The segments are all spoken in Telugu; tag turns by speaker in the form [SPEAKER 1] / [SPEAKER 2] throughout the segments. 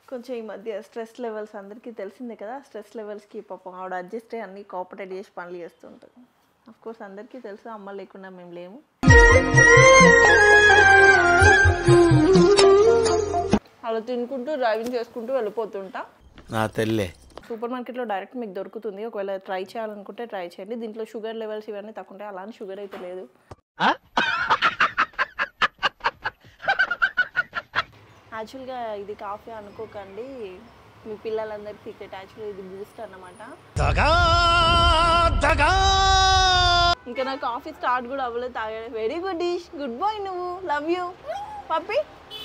[SPEAKER 1] కొంచెం ఈ మధ్య స్ట్రెస్ లెవెల్స్ అందరికీ తెలిసిందే కదా స్ట్రెస్ లెవెల్స్కి పాపం ఆవిడ అడ్జస్ట్ అయ్యి అన్ని కోఆపరేట్ చేసి పనులు చేస్తుంటుంది అఫ్ కోర్స్ అందరికీ తెలుసు అమ్మ లేకుండా మేము లేము అలా తినుకుంటూ డ్రైవింగ్ చేసుకుంటూ వెళ్ళిపోతుంటా
[SPEAKER 2] నా తెల్లే
[SPEAKER 1] సూపర్ మార్కెట్లో డైరెక్ట్ మీకు దొరుకుతుంది ఒకవేళ ట్రై చేయాలనుకుంటే ట్రై చేయండి దీంట్లో షుగర్ లెవెల్స్ ఇవన్నీ తక్కువ ఉంటాయి అలానే షుగర్ అయితే లేదు యాక్చువల్గా ఇది కాఫీ అనుకోకండి మీ పిల్లలందరికీ సీక్రెట్ యాక్చువల్గా ఇది బూస్ట్ అన్నమాట ఇంకా నా కాఫీ స్టార్ట్ కూడా అవ్వలేదు తాగాడు very good dish good boy నువ్వు love you puppy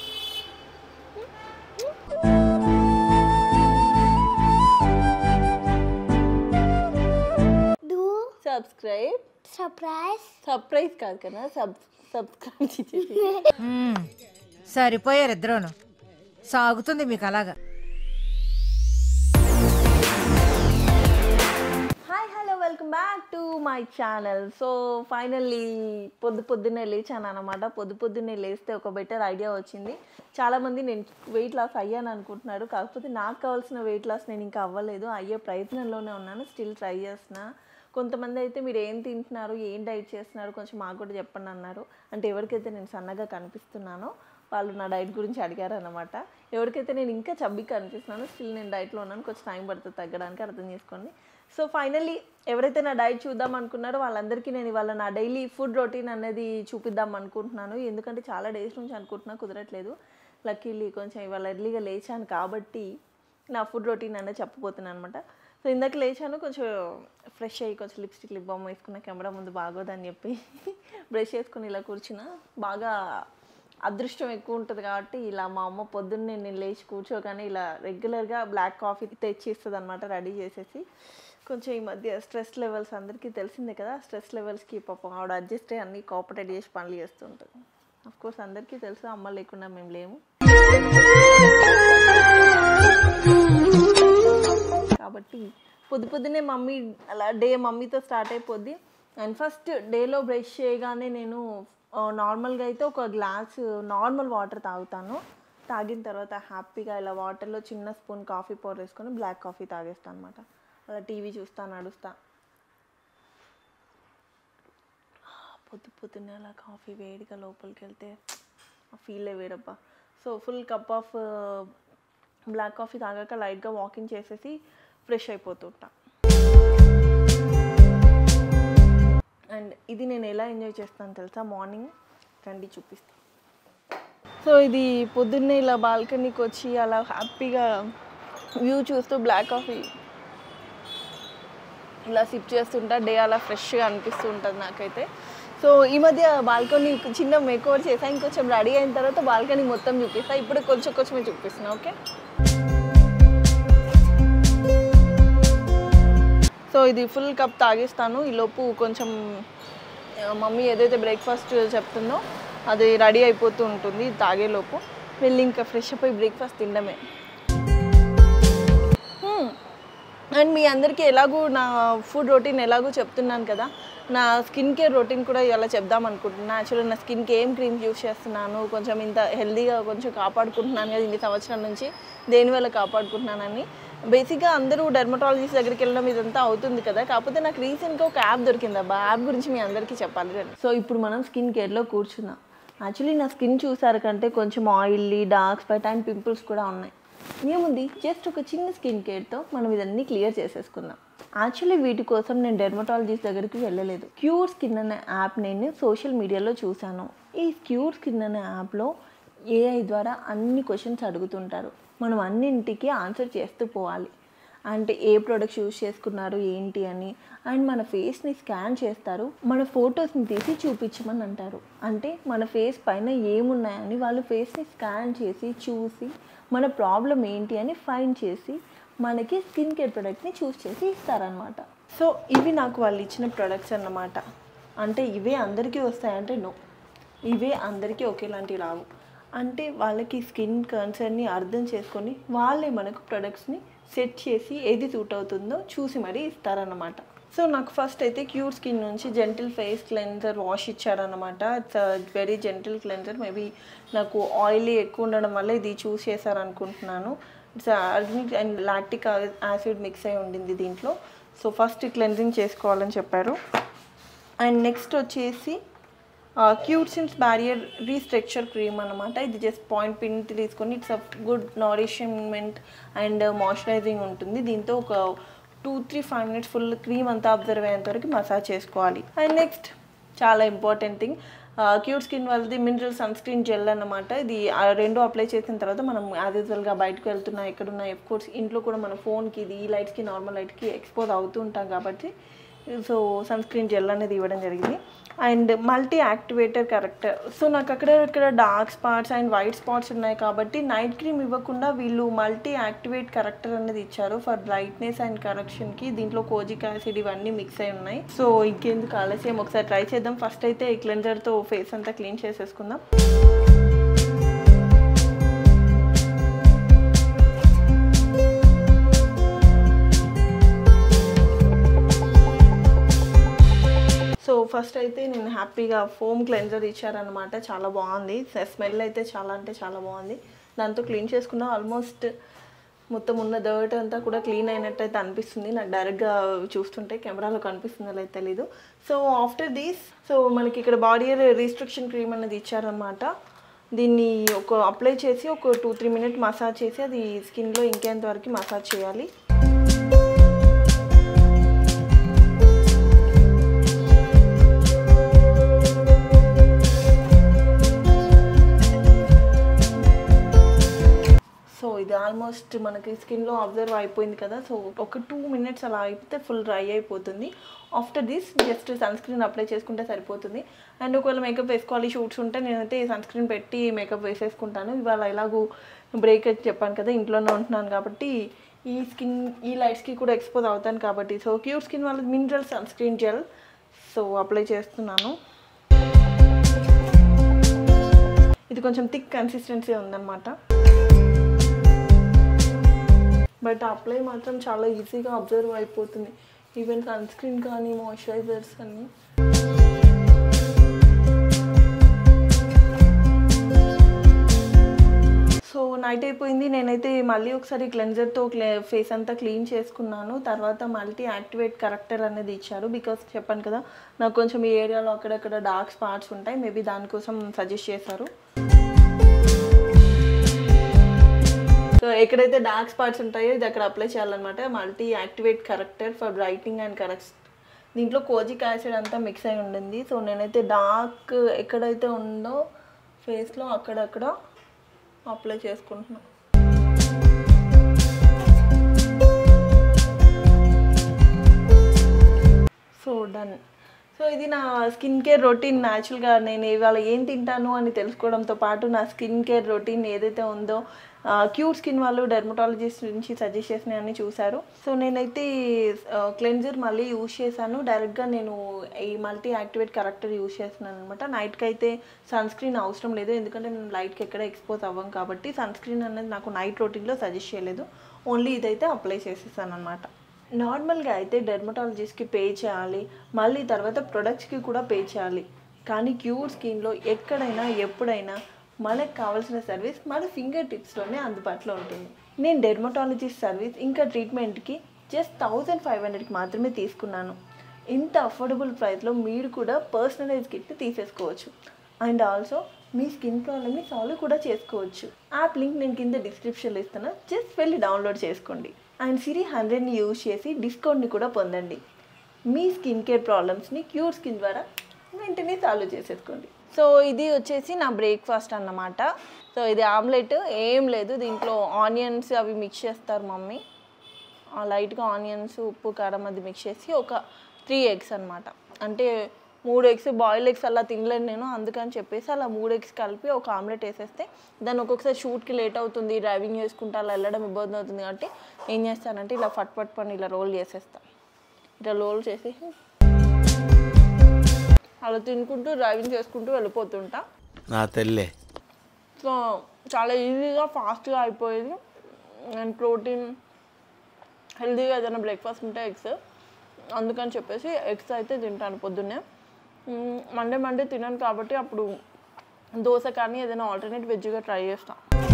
[SPEAKER 3] Do
[SPEAKER 1] subscribe
[SPEAKER 3] surprise.
[SPEAKER 1] Surprise కాదు కదా సబ్ సబ్స్క్రైబ్ చేసేసి
[SPEAKER 4] సరిపోయారు ఇద్దరును సాగుతుంది మీకు అలాగా
[SPEAKER 1] hi hello welcome back to my channel so finally పొద్దు పొద్దున్నే లేచాను అనమాట పొద్దు పొద్దున్నే లేస్తే ఒక బెటర్ ఐడియా వచ్చింది చాలామంది నేను వెయిట్ లాస్ అయ్యాను అనుకుంటున్నారు కాకపోతే నాకు కావాల్సిన వెయిట్ లాస్ నేను ఇంకా అవ్వలేదు అయ్యే ప్రయత్నంలోనే ఉన్నాను స్టిల్ ట్రై చేస్తున్నా కొంతమంది అయితే మీరు ఏం తింటున్నారు ఏం డైట్ చేస్తున్నారు కొంచెం మాకు కూడా చెప్పండి అన్నారు అంటే ఎవరికైతే నేను సన్నగా కనిపిస్తున్నానో వాళ్ళు నా డైట్ గురించి అడిగారు అనమాట ఎవరికైతే నేను ఇంకా చబ్బిగా కనిపిస్తున్నానో స్టిల్ నేను డైట్లో ఉన్నాను కొంచెం టైం పడుతుంది తగ్గడానికి అర్థం చేసుకోండి సో ఫైనల్లీ ఎవరైతే నా డైట్ చూద్దాం అనుకున్నారో వాళ్ళందరికీ నేను ఇవాళ నా డైలీ ఫుడ్ రొటీన్ అనేది చూపిద్దాం అనుకుంటున్నాను ఎందుకంటే చాలా డేస్ నుంచి అనుకుంటున్నా కుదరట్లేదు లక్కీలీ కొంచెం ఇవాళ ఎర్లీగా లేచాను కాబట్టి నా ఫుడ్ రొటీన్ అనేది చెప్పబోతున్నాను అనమాట సో ఇందాక లేచాను కొంచెం ఫ్రెష్ అయ్యి కొంచెం లిప్స్టిక్ లిప్ బామ్ వేసుకున్న కెమెరా ముందు బాగోదని చెప్పి బ్రష్ చేసుకుని ఇలా కూర్చున్నా బాగా అదృష్టం ఎక్కువ ఉంటుంది కాబట్టి ఇలా మా అమ్మ పొద్దున్నే నేను లేచి కూర్చోగానే ఇలా రెగ్యులర్గా బ్లాక్ కాఫీ తెచ్చి ఇస్తుంది అనమాట రెడీ చేసేసి కొంచెం ఈ మధ్య స్ట్రెస్ లెవెల్స్ అందరికీ తెలిసిందే కదా స్ట్రెస్ లెవెల్స్కి పాపం ఆవిడ అడ్జస్ట్ అయ్యి అన్ని కోఆపరేట్ చేసి పనులు చేస్తుంటుంది అఫ్ కోర్స్ అందరికీ తెలుసు అమ్మ లేకుండా మేము లేము కాబట్టి పొద్దు పొద్దునే మమ్మీ అలా డే మమ్మీతో స్టార్ట్ అయిపోద్ది అండ్ ఫస్ట్ డేలో బ్రష్ చేయగానే నేను నార్మల్గా అయితే ఒక గ్లాస్ నార్మల్ వాటర్ తాగుతాను తాగిన తర్వాత హ్యాపీగా ఇలా వాటర్లో చిన్న స్పూన్ కాఫీ పౌడర్ వేసుకొని బ్లాక్ కాఫీ తాగేస్తాను అనమాట అలా టీవీ చూస్తా నడుస్తా పొద్దు పొద్దున్నే అలా కాఫీ వేడిగా లోపలికి వెళ్తే ఆ ఫీలే వేరబ్బా so full cup of black coffee తాగాక లైట్గా వాకింగ్ చేసేసి ఫ్రెష్ అయిపోతుంటా అండ్ ఇది నేను ఎలా ఎంజాయ్ చేస్తాను తెలుసా మార్నింగ్ రండి చూపిస్తాను సో ఇది పొద్దున్నే ఇలా బాల్కనీకి వచ్చి అలా హ్యాపీగా వ్యూ చూస్తూ బ్లాక్ కాఫీ ఇలా సిప్ చేస్తుంటా డే అలా ఫ్రెష్గా అనిపిస్తూ ఉంటుంది నాకైతే సో ఈ మధ్య బాల్కనీ చిన్న మేకోవర్ చేసా ఇంకొంచెం రెడీ అయిన తర్వాత బాల్కనీ మొత్తం చూపిస్తా ఇప్పుడు కొంచెం కొంచెమే చూపిస్తున్నా ఓకే సో ఇది ఫుల్ కప్ తాగేస్తాను ఈలోపు కొంచెం ఆ, మమ్మీ ఏదైతే బ్రేక్ఫాస్ట్ చెప్తుందో అది రెడీ అయిపోతూ ఉంటుంది ఇది తాగేలోపు వెళ్ళి ఇంకా ఫ్రెష్ అప్ అయి బ్రేక్ఫాస్ట్ తినడమే అండ్ మీ అందరికీ ఎలాగూ నా ఫుడ్ రొటీన్ ఎలాగో చెప్తున్నాను కదా నా స్కిన్ కేర్ రొటీన్ కూడా ఇలా చెప్దాం అనుకుంటున్నాను యాక్చువల్లీ నా స్కిన్కి ఏం క్రీమ్స్ యూస్ చేస్తున్నాను కొంచెం ఇంత హెల్దీగా కొంచెం కాపాడుకుంటున్నాను కదా ఇన్ని సంవత్సరాల నుంచి దేనివల్ల కాపాడుకుంటున్నానని బేసిక్గా అందరూ డెర్మటాలజిస్ట్ దగ్గరికి వెళ్ళడం ఇదంతా అవుతుంది కదా కాకపోతే నాకు రీసెంట్గా ఒక యాప్ దొరికింది అబ్బా యాప్ గురించి మీ అందరికీ చెప్పాలి సో ఇప్పుడు మనం స్కిన్ కేర్లో కూర్చున్నాం యాక్చువల్లీ నా స్కిన్ చూసారు కంటే కొంచెం oily dark spot and pimples కూడా ఉన్నాయి ఏముంది జస్ట్ ఒక చిన్న స్కిన్ కేర్తో మనం ఇదన్నీ క్లియర్ చేసేసుకుందాం యాక్చువల్లీ వీటి కోసం నేను డెర్మటాలజిస్ట్ దగ్గరికి వెళ్ళలేదు క్యూర్ స్కిన్ అనే యాప్ నేను సోషల్ మీడియాలో చూశాను ఈ క్యూర్ స్కిన్ అనే యాప్లో ఏఐ ద్వారా అన్ని క్వశ్చన్స్ అడుగుతుంటారు మనం అన్నింటికి ఆన్సర్ చేస్తూ పోవాలి అంటే ఏ ప్రొడక్ట్స్ యూజ్ చేసుకున్నారు ఏంటి అని అండ్ మన ఫేస్ని స్కాన్ చేస్తారు మన ఫొటోస్ని తీసి చూపించమని అంటారు అంటే మన ఫేస్ పైన ఏమున్నాయని వాళ్ళు ఫేస్ని స్కాన్ చేసి చూసి మన ప్రాబ్లం ఏంటి అని ఫైండ్ చేసి మనకి స్కిన్ కేర్ ప్రోడక్ట్ని చూస్ చేసి ఇస్తారనమాట సో ఇవి నాకు వాళ్ళు ఇచ్చిన ప్రొడక్ట్స్ అన్నమాట అంటే ఇవే అందరికీ వస్తాయంటే నో ఇవే అందరికీ ఒకేలాంటివి రావు అంటే వాళ్ళకి స్కిన్ కన్సర్న్ని అర్థం చేసుకొని వాళ్ళే మనకు ప్రొడక్ట్స్ని సెట్ చేసి ఏది సూట్ అవుతుందో చూసి మరీ ఇస్తారన్నమాట సో నాకు ఫస్ట్ అయితే క్యూర్ స్కిన్ నుంచి జెంటిల్ ఫేస్ క్లెన్జర్ వాష్ ఇచ్చారనమాట it's very gentle cleanser maybe నాకు ఆయిలీ ఎక్కువ ఉండడం వల్ల ఇది చూస్ చేశారనుకుంటున్నాను ఇట్స్ అర్నిక్ అండ్ లాక్టిక్ యాసిడ్ మిక్స్ అయి ఉండింది దీంట్లో సో ఫస్ట్ క్లెన్జింగ్ చేసుకోవాలని చెప్పారు అండ్ నెక్స్ట్ వచ్చేసి క్యూట్సిన్స్ బ్యారియర్ రీస్ట్రక్చర్ క్రీమ్ అనమాట ఇది జస్ట్ పాయింట్ పిన్ తీసుకొని it's a good nourishment and moisturising ఉంటుంది దీంతో ఒక two three five minutes full cream అంతా అబ్జర్వ్ అయ్యేంత వరకు మసాజ్ చేసుకోవాలి అండ్ నెక్స్ట్ చాలా ఇంపార్టెంట్ థింగ్ క్యూట్ స్కిన్ వాళ్ళది మినరల్ సన్ స్క్రీన్ జెల్ అన్నమాట ఇది ఆ రెండు అప్లై చేసిన తర్వాత మనం యాజ్ యూజువల్గా బయటకు వెళ్తున్నా ఎక్కడున్నా ఎఫ్ కోర్స్ ఇంట్లో కూడా మన ఫోన్కి ఇది ఈ లైట్స్కి నార్మల్ లైట్కి ఎక్స్పోజ్ అవుతూ ఉంటాం కాబట్టి సో సన్ స్క్రీన్ జెల్ అనేది ఇవ్వడం జరిగింది and multi activator corrector so నాకు అక్కడ ఇక్కడ dark spots and white spots ఉన్నాయి కాబట్టి నైట్ క్రీమ్ ఇవ్వకుండా వీళ్ళు మల్టీ యాక్టివేట్ కరెక్టర్ అనేది ఇచ్చారు ఫర్ బ్రైట్నెస్ అండ్ కరెక్షన్కి దీంట్లో కోజిక్ యాసిడ్ ఇవన్నీ మిక్స్ అయి ఉన్నాయి సో ఇంకెందుకు ఆలస్యం ఒకసారి ట్రై చేద్దాం ఫస్ట్ అయితే ఈ క్లెన్జర్తో ఫేస్ అంతా క్లీన్ చేసేసుకుందాం సో ఫస్ట్ అయితే నేను హ్యాపీగా ఫోమ్ క్లెన్జర్ ఇచ్చారనమాట చాలా బాగుంది స్మెల్ అయితే చాలా అంటే చాలా బాగుంది దాంతో క్లీన్ చేసుకున్న ఆల్మోస్ట్ మొత్తం ఉన్న దర్ట్ అంతా కూడా క్లీన్ అయినట్టు అయితే అనిపిస్తుంది నాకు డైరెక్ట్గా చూస్తుంటే కెమెరాలో కనిపిస్తుందో లేదు తెలీదు సో ఆఫ్టర్ దీస్ సో మనకి ఇక్కడ బాడీ రీస్ట్రిక్షన్ క్రీమ్ అనేది ఇచ్చారనమాట దీన్ని ఒక అప్లై చేసి ఒక టూ త్రీ మినిట్ మసాజ్ చేసి అది స్కిన్లో ఇంకేంత వరకు మసాజ్ చేయాలి సో ఇది ఆల్మోస్ట్ మనకి స్కిన్లో అబ్జర్వ్ అయిపోయింది కదా సో ఒక టూ మినిట్స్ అలా అయిపోతే ఫుల్ డ్రై అయిపోతుంది after this just sunscreen apply చేసుకుంటే సరిపోతుంది అండ్ ఒకవేళ మేకప్ వేసుకోవాలి షూట్స్ ఉంటే నేనైతే సన్ స్క్రీన్ పెట్టి మేకప్ వేసేసుకుంటాను ఇవాళ ఎలాగూ బ్రేక్ అయితే చెప్పాను కదా ఇంట్లోనే ఉంటున్నాను కాబట్టి ఈ స్కిన్ ఈ లైట్స్కి కూడా ఎక్స్పోజ్ అవుతాను కాబట్టి సో క్యూర్ స్కిన్ వాళ్ళ mineral sunscreen gel so apply చేస్తున్నాను ఇది కొంచెం థిక్ కన్సిస్టెన్సీ ఉందన్నమాట బట్ అప్లై మాత్రం చాలా ఈజీగా అబ్జర్వ్ అయిపోతుంది ఈవెన్ సన్ స్క్రీన్ కానీ మాయిశ్చరైజర్స్ కానీ సో నైట్ అయిపోయింది నేనైతే మళ్ళీ ఒకసారి క్లెన్జర్తో క్లే ఫేస్ అంతా క్లీన్ చేసుకున్నాను తర్వాత మల్టీ యాక్టివేట్ కరెక్టర్ అనేది ఇచ్చారు బికాస్ చెప్పాను కదా నాకు కొంచెం ఈ ఏరియాలో అక్కడక్కడ డార్క్ స్పాట్స్ ఉంటాయి మేబీ దానికోసం సజెస్ట్ చేశారు సో ఎక్కడైతే డార్క్ స్పాట్స్ ఉంటాయో ఇది అక్కడ అప్లై చేయాలన్నమాట multi activate corrector for brightening and correct దీంట్లో కోజిక్ యాసిడ్ అంతా మిక్స్ అయి ఉండింది సో నేనైతే డార్క్ ఎక్కడైతే ఉందో ఫేస్లో అక్కడక్కడ అప్లై చేసుకుంటున్నాను సో డన్ సో ఇది నా స్కిన్ కేర్ రొటీన్ న్యాచురల్గా నేను ఇవాళ ఏం తింటాను అని తెలుసుకోవడంతో పాటు నా స్కిన్ కేర్ రొటీన్ ఏదైతే ఉందో క్యూట్ స్కిన్ వాళ్ళు డెర్మటాలజిస్ట్ నుంచి సజెస్ట్ చేసినాయని చూశారు సో నేనైతే క్లెన్జర్ మళ్ళీ యూజ్ చేశాను డైరెక్ట్గా నేను ఈ మల్టీ యాక్టివేట్ కరెక్టర్ యూజ్ చేస్తున్నాను అనమాట నైట్కి అయితే సన్ స్క్రీన్ అవసరం లేదు ఎందుకంటే నేను లైట్కి ఎక్కడ ఎక్స్పోజ్ అవ్వం కాబట్టి సన్ స్క్రీన్ అనేది నాకు నైట్ రొటీన్లో సజెస్ట్ చేయలేదు ఓన్లీ ఇదైతే అప్లై చేసేసాను అనమాట నార్మల్గా అయితే డెర్మటాలజిస్ట్కి పే చేయాలి మళ్ళీ తర్వాత ప్రొడక్ట్స్కి కూడా పే చేయాలి కానీ క్యూర్ స్కిన్లో ఎక్కడైనా ఎప్పుడైనా మనకు కావాల్సిన సర్వీస్ మన ఫింగర్ టిప్స్లోనే అందుబాటులో ఉంటుంది నేను డెర్మటాలజిస్ట్ సర్వీస్ ఇంకా ట్రీట్మెంట్కి జస్ట్ థౌజండ్ ఫైవ్ హండ్రెడ్కి మాత్రమే తీసుకున్నాను ఇంత అఫోర్డబుల్ ప్రైస్లో మీరు కూడా పర్సనలైజ్ కిట్ తీసేసుకోవచ్చు అండ్ ఆల్సో మీ స్కిన్ ప్రాబ్లమ్ని సాల్వ్ కూడా చేసుకోవచ్చు యాప్ లింక్ నేను కింద డిస్క్రిప్షన్లో ఇస్తాను జస్ట్ వెళ్ళి డౌన్లోడ్ చేసుకోండి అండ్ సిరి హండ్రెడ్ని యూజ్ చేసి డిస్కౌంట్ని కూడా పొందండి మీ స్కిన్ కేర్ ప్రాబ్లమ్స్ని క్యూర్ స్కిన్ ద్వారా వెంటనే సాల్వ్ చేసేసుకోండి సో ఇది వచ్చేసి నా బ్రేక్ఫాస్ట్ అన్నమాట సో ఇది ఆమ్లెట్ ఏం లేదు దీంట్లో ఆనియన్స్ అవి మిక్స్ చేస్తారు మమ్మీ లైట్గా ఆనియన్స్ ఉప్పు కారం అది మిక్స్ చేసి ఒక త్రీ ఎగ్స్ అనమాట అంటే మూడు ఎగ్స్ బాయిల్ ఎగ్స్ అలా తినలేను నేను అందుకని చెప్పేసి అలా మూడు ఎగ్స్ కలిపి ఒక ఆమ్లెట్ వేసేస్తే దాన్ని ఒక్కొక్కసారి షూట్కి లేట్ అవుతుంది డ్రైవింగ్ చేసుకుంటే అలా వెళ్ళడం ఇబ్బంది అవుతుంది కాబట్టి ఏం చేస్తానంటే ఇలా ఫట్ ఫట్ పని ఇలా రోల్ చేసేస్తాను ఇలా రోల్ చేసి అలా తినుకుంటూ డ్రైవింగ్ చేసుకుంటూ వెళ్ళిపోతుంటా
[SPEAKER 2] నా తెల్లే
[SPEAKER 1] సో చాలా ఈజీగా ఫాస్ట్గా అయిపోయేది అండ్ ప్రోటీన్ హెల్తీగా ఏదైనా బ్రేక్ఫాస్ట్ ఉంటే ఎగ్స్ అందుకని చెప్పేసి ఎగ్స్ అయితే తింటాను పొద్దున్నే మండే మండే తినాను కాబట్టి అప్పుడు దోశ కానీ ఏదైనా ఆల్టర్నేట్ వెజ్గా ట్రై చేస్తాను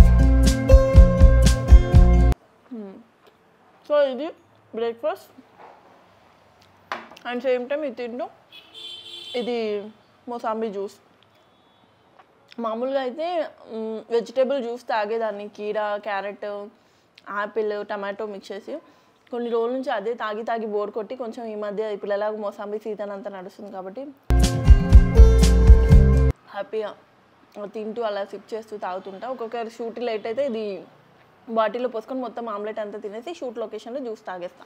[SPEAKER 1] సో ఇది బ్రేక్ఫాస్ట్ అండ్ సేమ్ టైం ఇది తింటూ ఇది మోసాంబీ జ్యూస్ మామూలుగా అయితే వెజిటేబుల్ జ్యూస్ తాగేదాన్ని కీరా క్యారెట్ యాపిల్ టమాటో మిక్స్ చేసి కొన్ని రోజుల నుంచి అదే తాగి తాగి బోర్ కొట్టి కొంచెం ఈ మధ్య ఇప్పుడు ఎలాగో మోసాంబీ సీజన్ అంతా నడుస్తుంది కాబట్టి హ్యాపీగా తింటూ అలా సిప్ చేస్తూ తాగుతుంటా ఒక్కొక్క షూట్ లేట్ అయితే ఇది బాటిల్లో పోసుకొని మొత్తం ఆమ్లెట్ అంతా తినేసి షూట్ లొకేషన్లో జ్యూస్ తాగేస్తా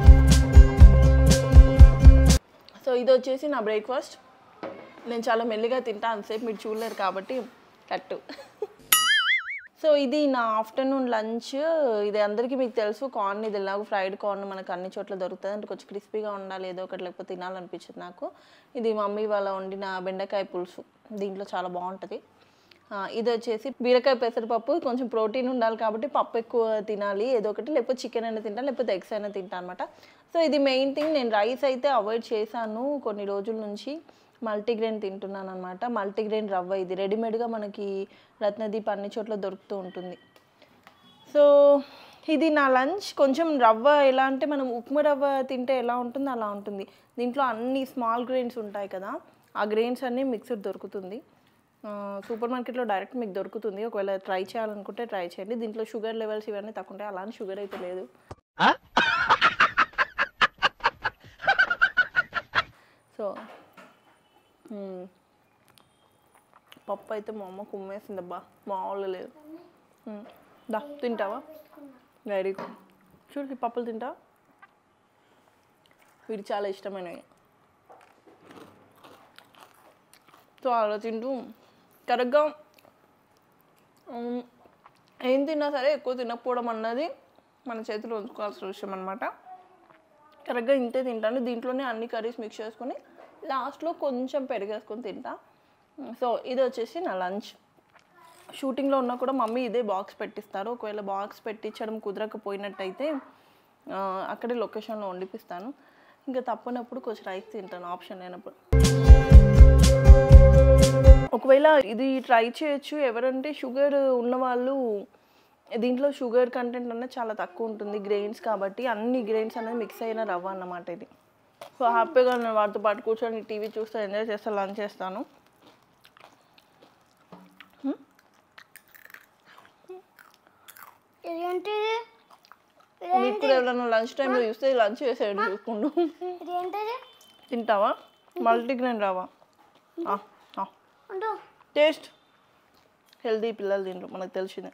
[SPEAKER 1] సో ఇది వచ్చేసి నా బ్రేక్ఫాస్ట్ నేను చాలా మెల్లిగా తింటా అంతసేపు మీరు చూడలేరు కాబట్టి కట్టు సో ఇది నా ఆఫ్టర్నూన్ లంచ్ ఇది అందరికీ మీకు తెలుసు కార్న్ ఇది ఎలాగో ఫ్రైడ్ కార్న్ మనకు అన్ని చోట్ల దొరుకుతుంది అంటే కొంచెం క్రిస్పీగా ఉండాలి ఏదో ఒకటి లేకపోతే తినాలనిపించింది నాకు ఇది మమ్మీ వాళ్ళ వండిన బెండకాయ పులుసు దీంట్లో చాలా బాగుంటుంది ఆ, ఇది వచ్చేసి బీరకాయ పెసరపప్పు కొంచెం ప్రోటీన్ ఉండాలి కాబట్టి పప్పు ఎక్కువ తినాలి ఏదో ఒకటి లేకపోతే చికెన్ అయినా తింటాను లేకపోతే ఎగ్స్ అయినా తింటాను అనమాట సో ఇది మెయిన్ థింగ్ నేను రైస్ అయితే అవాయిడ్ చేశాను కొన్ని రోజుల నుంచి మల్టీగ్రెయిన్ తింటున్నాను అనమాట మల్టీగ్రెయిన్ రవ్వ ఇది రెడీమేడ్గా మనకి రత్నదీప్ అన్ని చోట్ల దొరుకుతూ ఉంటుంది సో ఇది నా లంచ్ కొంచెం రవ్వ ఎలా అంటే మనం ఉప్మా రవ్వ తింటే ఎలా ఉంటుందో అలా ఉంటుంది దీంట్లో అన్ని స్మాల్ గ్రెయిన్స్ ఉంటాయి కదా ఆ గ్రెయిన్స్ అన్నీ మిక్స్డ్ దొరుకుతుంది సూపర్ మార్కెట్లో డైరెక్ట్ మీకు దొరుకుతుంది ఒకవేళ ట్రై చేయాలనుకుంటే ట్రై చేయండి దీంట్లో షుగర్ లెవెల్స్ ఇవన్నీ తక్కువ ఉంటాయి అలానే షుగర్ అయితే లేదు సో మ్మ్. పప్పు అయితే మా అమ్మ కుమ్మేసిందబ్బా మామూలు లేదు మ్మ్. దా తింటావా వెరీ గుడ్ చూడు ఈ పప్పులు తింటావా వీడికి చాలా ఇష్టమైనవి సో అలా తింటూ కరెక్ట్గా మ్మ్, ఏం తిన్నా సరే ఎక్కువ తినకపోవడం అన్నది మన చేతిలో ఉంచుకోవాల్సిన విషయం అనమాట కరెక్ట్గా ఇంతే తింటాను దీంట్లోనే అన్ని కర్రీస్ మిక్స్ చేసుకొని లాస్ట్లో కొంచెం పెరిగేసుకొని తింటా సో ఇది వచ్చేసి నా లంచ్ షూటింగ్లో ఉన్నా కూడా మమ్మీ ఇదే బాక్స్ పెట్టిస్తారు ఒకవేళ బాక్స్ పెట్టించడం కుదరకపోయినట్టయితే ఆ, అక్కడే లొకేషన్లో వండిపిస్తాను ఇంకా తప్పనప్పుడు కొంచెం రైస్ తింటాను ఆప్షన్ లేనప్పుడు ఒకవేళ ఇది ట్రై చేయొచ్చు ఎవరంటే షుగర్ ఉన్నవాళ్ళు దీంట్లో షుగర్ కంటెంట్ అనేది చాలా తక్కువ ఉంటుంది గ్రెయిన్స్ కాబట్టి అన్ని గ్రెయిన్స్ అనేది మిక్స్ అయిన రవ్వ అన్నమాట ఇది సో హ్యాపీగా నేను వాటితో పాటు కూర్చొని టీవీ చూస్తూ ఎంజాయ్ చేస్తూ లంచ్ చేస్తాను
[SPEAKER 2] ఇదేంటిది
[SPEAKER 1] మీకు కూడా ఎవరైనా లంచ్ టైంలో చూస్తే లంచ్ చేసేయండి చూసుకుంటూ
[SPEAKER 2] ఇదేంటిది
[SPEAKER 1] తింటావా మల్టీగ్రెయిన్ రవ్వ ఆ, ఆ.
[SPEAKER 2] ఉండు
[SPEAKER 1] టేస్ట్ హెల్దీ పిల్లలు తింటారు మనకు తెలిసిందే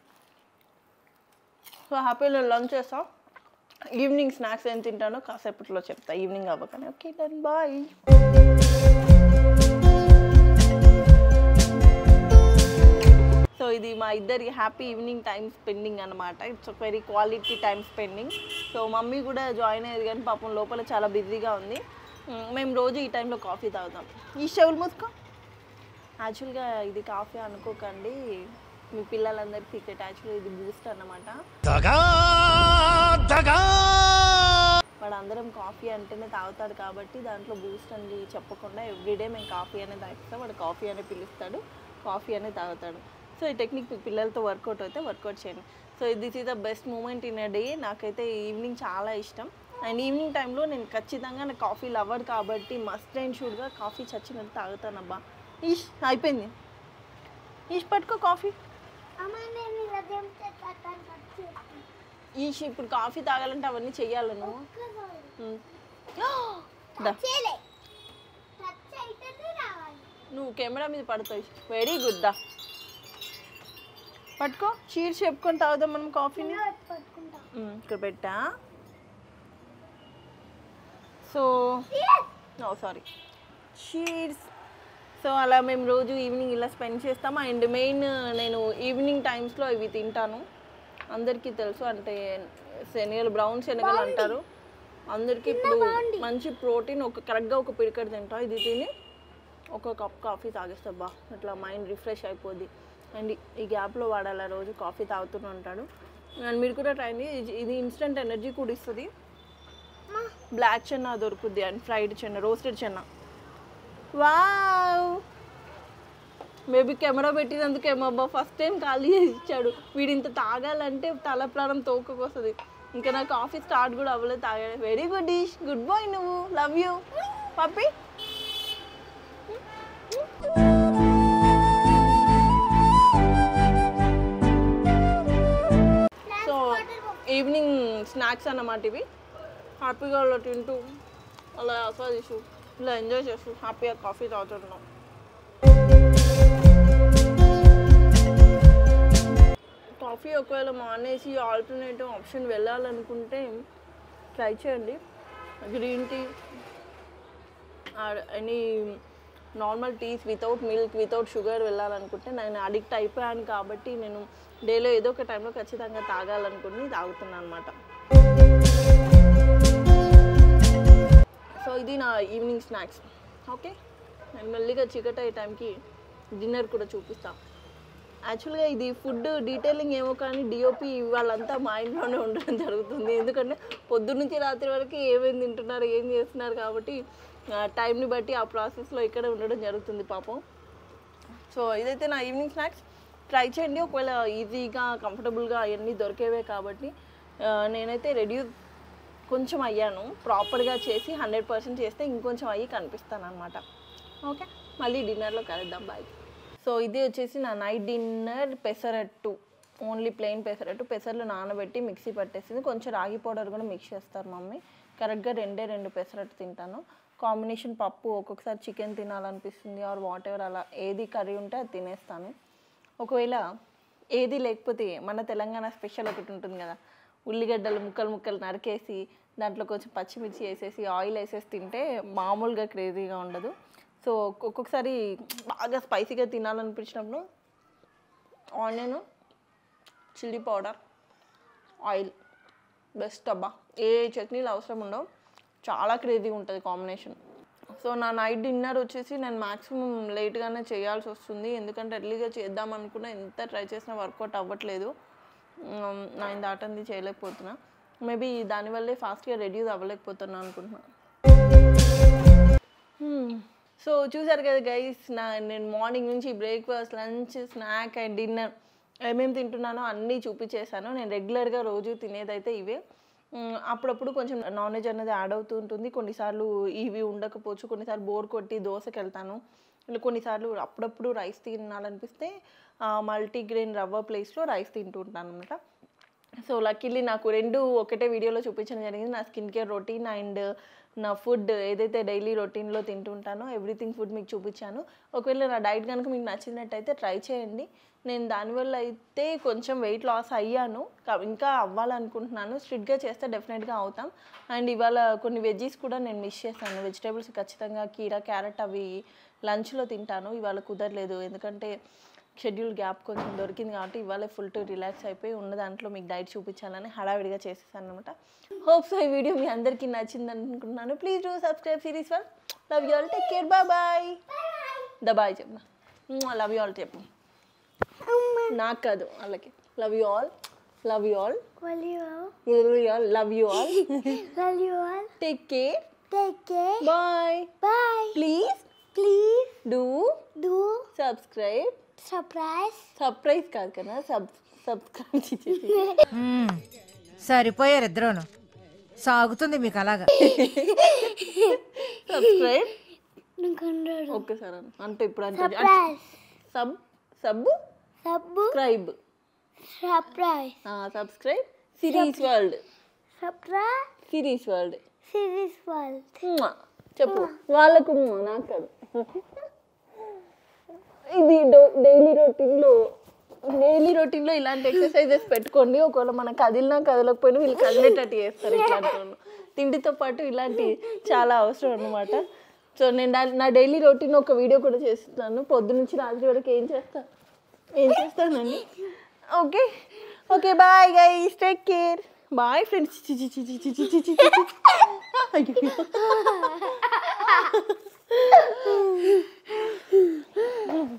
[SPEAKER 1] సో హ్యాపీగా నేను లంచ్ చేస్తాం ఈవినింగ్ స్నాక్స్ ఏం తింటానో కాసేపట్లో చెప్తా ఈవినింగ్ అవ్వకనే ఓకే డన్ బాయ్ సో ఇది మా ఇద్దరి హ్యాపీ ఈవినింగ్ టైం స్పెండింగ్ అనమాట it's very quality time spending so mummy కూడా జాయిన్ అయ్యేది కానీ పాపం లోపల చాలా బిజీగా ఉంది మ్, మేము రోజు ఈ టైంలో కాఫీ తాగుతాం ఈ చెవులు మూసుకో యాక్చువల్గా ఇది కాఫీ అనుకోకండి మీ పిల్లలందరి సీక్రెట్ యాక్చువల్గా ఇది బూస్ట్ అన్నమాట వాడు అందరం కాఫీ అంటేనే తాగుతాడు కాబట్టి దాంట్లో బూస్ట్ అని చెప్పకుండా ఎవ్రీడే మేము కాఫీ అనే తాగిస్తాం వాడు కాఫీ అనే పిలుస్తాడు కాఫీ అనే తాగుతాడు సో ఈ టెక్నిక్ మీ పిల్లలతో వర్కౌట్ అయితే వర్కౌట్ చేయండి so this is the best moment in a day నాకైతే ఈవినింగ్ చాలా ఇష్టం అండ్ ఈవినింగ్ టైంలో నేను ఖచ్చితంగా నాకు కాఫీ లవర్ కాబట్టి మస్ట్ అండ్ షూడ్గా కాఫీ చచ్చినట్టు తాగుతానబ్బా ఈష్ అయిపోయింది ఈష్ పట్టుకో కాఫీ
[SPEAKER 2] అమ్మ నేను ఇలా దింపితే తట్టని పట్టి
[SPEAKER 1] ఈష్ ఇప్పుడు కాఫీ తాగాలంటే అవన్నీ చెయ్యాలి నువ్వు ఉమ్. దా
[SPEAKER 2] చేయలే టచ్ అయితేనే రావాలి
[SPEAKER 1] నువ్వు కెమెరా మీద పడతావు వెరీ గుడ్ దా పట్టుకో చీర్ చెప్పుకొని తాగుదాం మనం కాఫీని
[SPEAKER 2] పట్టుకుంటా
[SPEAKER 1] ఉమ్, ఇక్కడ పెట్టా so oh sorry cheers so అలా మేము రోజు ఈవినింగ్ ఇలా స్పెండ్ చేస్తాం అండ్ మెయిన్ నేను ఈవినింగ్ టైమ్స్లో ఇవి తింటాను అందరికీ తెలుసు అంటే శనగలు బ్రౌన్ శనగలు అంటారు అందరికీ ఇప్పుడు మంచి ప్రోటీన్ ఒక కరెక్ట్గా ఒక పిడికడ తింటా ఇది తిని ఒక కప్ కాఫీ తాగేస్తా బా ఇట్లా మైండ్ రిఫ్రెష్ అయిపోద్ది అండ్ ఈ గ్యాప్లో వాడాలి ఆ రోజు కాఫీ తాగుతూనే ఉంటాడు అండ్ మీరు కూడా ట్రై చేయండి ఇది- ఇది ఇన్స్టెంట్ ఎనర్జీ కూడా ఇస్తుంది
[SPEAKER 2] అమ్మ
[SPEAKER 1] బ్లాక్ చెన్నా దొరుకుద్ది అండ్ ఫ్రైడ్ చెన్నా రోస్టెడ్ చెన్నా వావ్ మేబీ కెమెరా పెట్టినందుకేమో అబ్బా ఫస్ట్ టైం ఖాళీ చేసి ఇచ్చాడు వీడు ఇంత తాగాలంటే తల ప్రాణం తోకకొస్తుంది ఇంకా నాకు ఆఫీస్ స్టార్ట్ కూడా అవ్వలేదు తాగాడు very good dish good boy నువ్వు love you puppy so evening snacks అన్నమాట ఇవి హ్యాపీగా అలా తింటూ అలా ఆస్వాదిస్తూ ఇలా ఎంజాయ్ చేస్తూ హ్యాపీగా కాఫీ తాగుతున్నాం కాఫీ ఒకవేళ మానేసి ఆల్టర్నేటివ్ ఆప్షన్ వెళ్ళాలనుకుంటే ట్రై చేయండి green tea any normal teas without milk without sugar వెళ్ళాలనుకుంటే నేను అడిక్ట్ అయిపోయాను కాబట్టి నేను డేలో ఏదో ఒక టైంలో ఖచ్చితంగా తాగాలనుకుని తాగుతున్నాను అనమాట సో ఇది నా ఈవినింగ్ స్నాక్స్ ఓకే నేను మెల్లిగా చీకటి అయ్యే టైంకి డిన్నర్ కూడా చూపిస్తాను యాక్చువల్గా ఇది ఫుడ్ డీటెయిలింగ్ ఏమో కానీ డిఓపి వాళ్ళంతా మా ఇంట్లోనే ఉండడం జరుగుతుంది ఎందుకంటే పొద్దు నుంచి రాత్రి వరకు ఏమేమి తింటున్నారు ఏం చేస్తున్నారు కాబట్టి టైంని బట్టి ఆ ప్రాసెస్లో ఇక్కడ ఉండడం జరుగుతుంది పాపం సో ఇదైతే నా ఈవినింగ్ స్నాక్స్ ట్రై చేయండి ఒకవేళ ఈజీగా కంఫర్టబుల్గా అవన్నీ దొరికేవే కాబట్టి ఆ, నేనైతే రెడ్యూస్ కొంచెం అయ్యాను ప్రాపర్గా చేసి హండ్రెడ్ పర్సెంట్ చేస్తే ఇంకొంచెం అయ్యి కనిపిస్తాను అనమాట ఓకే మళ్ళీ డిన్నర్లో కలుద్దాం బాయ్ సో ఇది వచ్చేసి నా night dinner pesarattu only plain pesarattu పెసర్లు నానబెట్టి మిక్సీ పట్టేసింది కొంచెం రాగి పౌడర్ కూడా మిక్స్ చేస్తారు మమ్మీ కరెక్ట్గా రెండే రెండు పెసరట్టు తింటాను కాంబినేషన్ పప్పు ఒక్కొక్కసారి చికెన్ తినాలనిపిస్తుంది ఆర్ వాట్ ఎవర్ అలా ఏది కర్రీ ఉంటే అది తినేస్తాను ఒకవేళ ఏది లేకపోతే మన తెలంగాణ స్పెషల్ ఒకటి ఉంటుంది కదా ఉల్లిగడ్డలు ముక్కలు ముక్కలు నరికేసి దాంట్లో కొంచెం పచ్చిమిర్చి వేసేసి ఆయిల్ వేసేసి తింటే మామూలుగా క్రేజీగా ఉండదు సో ఒక్కొక్కసారి బాగా స్పైసీగా తినాలనిపించినప్పుడు onion chilli powder oil best అబ్బా ఏ చట్నీలు అవసరం ఉండవు చాలా క్రేజీగా ఉంటుంది కాంబినేషన్ సో నా నైట్ డిన్నర్ వచ్చేసి నేను మ్యాక్సిమం లేట్గానే చేయాల్సి వస్తుంది ఎందుకంటే ఎర్లీగా చేద్దాం అనుకున్నా ఎంత ట్రై చేసినా వర్కౌట్ అవ్వట్లేదు నైన్ దాటంది చేయలేకపోతున్నా మేబీ దానివల్లే ఫాస్ట్గా రెడ్యూస్ అవ్వలేకపోతున్నా అనుకుంటున్నా సో చూసారు కదా గైస్ నా నేను మార్నింగ్ నుంచి breakfast lunch snack and dinner ఏమేమి తింటున్నానో అన్నీ చూపించేశాను నేను రెగ్యులర్గా రోజు తినేదైతే ఇవే మ్, అప్పుడప్పుడు కొంచెం నాన్ వెజ్ అనేది యాడ్ అవుతూ ఉంటుంది కొన్నిసార్లు ఇవి ఉండకపోవచ్చు కొన్నిసార్లు బోర్ కొట్టి దోశకి వెళ్తాను ఇలా కొన్నిసార్లు అప్పుడప్పుడు రైస్ తినాలనిపిస్తే మల్టీగ్రెయిన్ రవ్వ ప్లేస్లో రైస్ తింటూ ఉంటాను అనమాట సో లక్కీలీ నాకు రెండు ఒకటే వీడియోలో చూపించడం జరిగింది నా స్కిన్ కేర్ రొటీన్ అండ్ నా ఫుడ్ ఏదైతే డైలీ రొటీన్లో తింటుంటానో ఎవ్రీథింగ్ ఫుడ్ మీకు చూపించాను ఒకవేళ నా డైట్ కనుక మీకు నచ్చినట్టయితే ట్రై చేయండి నేను దానివల్ల అయితే కొంచెం వెయిట్ లాస్ అయ్యాను కా- ఇంకా అవ్వాలనుకుంటున్నాను స్ట్రిక్ట్గా చేస్తే డెఫినెట్గా అవుతాం అండ్ ఇవాళ కొన్ని వెజ్జీస్ కూడా నేను మిస్ చేశాను వెజిటేబుల్స్ ఖచ్చితంగా కీరా క్యారెట్ అవి లంచ్లో తింటాను ఇవాళ కుదరలేదు ఎందుకంటే షెడ్యూల్ గ్యాప్ కొంచెం దొరికింది కాబట్టి ఇవాళ ఫుల్ టు రిలాక్స్ అయిపోయి ఉన్న దాంట్లో మీకు డైట్ చూపించాలని హడావిడిగా చేసేసాను అనమాట హోప్స్ ఈ వీడియో మీ అందరికీ నచ్చింది అనుకుంటున్నాను please do subscribe series one love you all take care bye bye ద బాయ్ చెప్పు లవ్ యూ ఆల్ చెప్పు నాకు కాదు వాళ్ళకి love you all love you all
[SPEAKER 2] Will you?
[SPEAKER 1] Love you all love you all
[SPEAKER 2] Will you all
[SPEAKER 1] take care
[SPEAKER 2] take care?
[SPEAKER 1] Bye
[SPEAKER 2] Bye.
[SPEAKER 1] Please
[SPEAKER 2] Please
[SPEAKER 1] do
[SPEAKER 2] do
[SPEAKER 1] subscribe
[SPEAKER 2] surprise.
[SPEAKER 1] Surprise కాదు కదా సబ్ సబ్స్క్రైబ్ చేసేసి
[SPEAKER 4] మ్మ్. సరిపోయారు ఇద్దరును సాగుతుంది మీకు అలాగా
[SPEAKER 1] సబ్స్క్రైబ్
[SPEAKER 2] Nukundaru.
[SPEAKER 1] ఒక్కసారి అను. అంటే ఇప్పుడు అంటే
[SPEAKER 2] Surprise.
[SPEAKER 1] సబ్ సబ్
[SPEAKER 2] Sabu.
[SPEAKER 1] స్క్రైబ్
[SPEAKER 2] Surprise.
[SPEAKER 1] Subscribe series world
[SPEAKER 2] Surprise.
[SPEAKER 1] Series world
[SPEAKER 2] Series world.
[SPEAKER 1] చెప్పు వాళ్ళకు మ్మ్, నాకు కాదు ఇది డైలీ రొటీన్లో డైలీ రొటీన్లో ఇలాంటి ఎక్సర్సైజెస్ పెట్టుకోండి ఒకవేళ మనం కదిలినా కదలకపోయినా వీళ్ళు కదిలేటట్టు చేస్తారు ఇట్లాంటి వాళ్ళు తిండితో పాటు ఇలాంటి చాలా అవసరం అన్నమాట సో నేను నా- నా డైలీ రొటీన్ ఒక వీడియో కూడా చేస్తున్నాను పొద్దు నుంచి రాత్రి వరకు ఏం చేస్తా ఏం చేస్తానండి okay okay bye guys take care bye friends అయ్యో